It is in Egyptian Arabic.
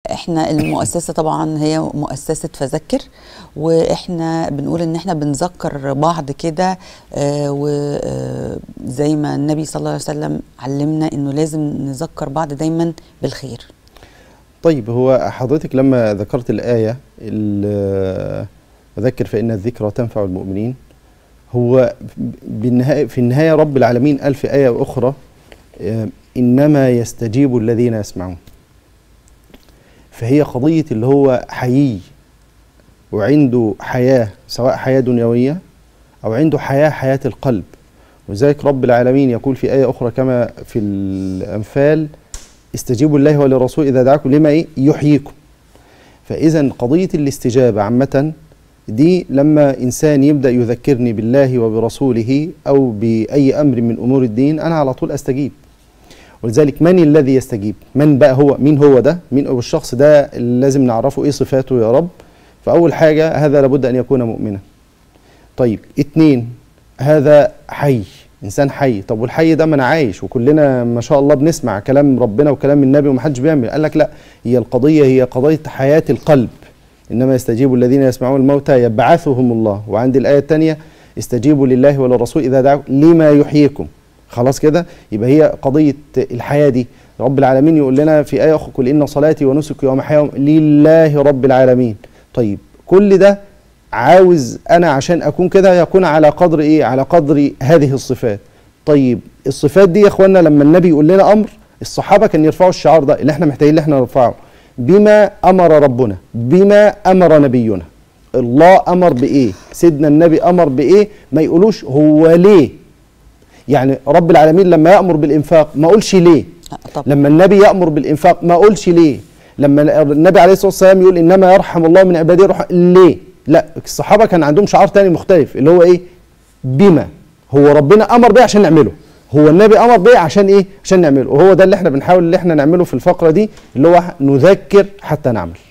احنا المؤسسه طبعا هي مؤسسه فذكر واحنا بنقول ان احنا بنذكر بعض كده وزي ما النبي صلى الله عليه وسلم علمنا انه لازم نذكر بعض دايما بالخير طيب هو حضرتك لما ذكرت الآية ال- وذكر فإن الذكرى تنفع المؤمنين هو بالنهاية في النهاية رب العالمين قال في آية أخرى آه، إنما يستجيب الذين يسمعون فهي قضية اللي هو حيي وعنده حياة سواء حياة دنيوية أو عنده حياة حياة القلب ولذلك رب العالمين يقول في آية أخرى كما في الأنفال استجيبوا الله وللرسول إذا دعاكم لما إيه يحييكم فإذا قضية الاستجابة عامة دي لما إنسان يبدأ يذكرني بالله وبرسوله أو بأي أمر من أمور الدين أنا على طول أستجيب ولذلك من الذي يستجيب من بقى هو مين هو ده مين هو الشخص ده اللي لازم نعرفه إيه صفاته يا رب فأول حاجة هذا لابد أن يكون مؤمنا طيب اتنين هذا حي انسان حي طب والحي ده ما انا عايش وكلنا ما شاء الله بنسمع كلام ربنا وكلام النبي ومحدش بيعمل قال لك لا هي القضيه هي قضيه حياه القلب انما يستجيب الذين يسمعون الموتى يبعثهم الله وعند الايه الثانيه استجيبوا لله وللرسول اذا دعاكم لما يحييكم خلاص كده يبقى هي قضيه الحياه دي رب العالمين يقول لنا في ايه اخرى قل ان صلاتي ونسكي ومحياي لله رب العالمين طيب كل ده عاوز انا عشان اكون كده يكون على قدر ايه على قدر هذه الصفات طيب الصفات دي يا اخوانا لما النبي يقول لنا امر الصحابه كان يرفعوا الشعار ده اللي احنا محتاجين ان احنا نرفعه بما امر ربنا بما امر نبينا الله امر بايه سيدنا النبي امر بايه ما يقولوش هو ليه يعني رب العالمين لما يامر بالانفاق ما اقولش ليه طب لما النبي يامر بالانفاق ما اقولش ليه لما النبي عليه الصلاه والسلام يقول انما يرحم الله من عباده الرحمن ليه لا الصحابه كان عندهم شعار تاني مختلف اللي هو ايه بما هو ربنا امر بيه عشان نعمله هو النبي امر بيه عشان ايه عشان نعمله وهو ده اللي احنا بنحاول اللي احنا نعمله في الفقره دي اللي هو نذكر حتى نعمل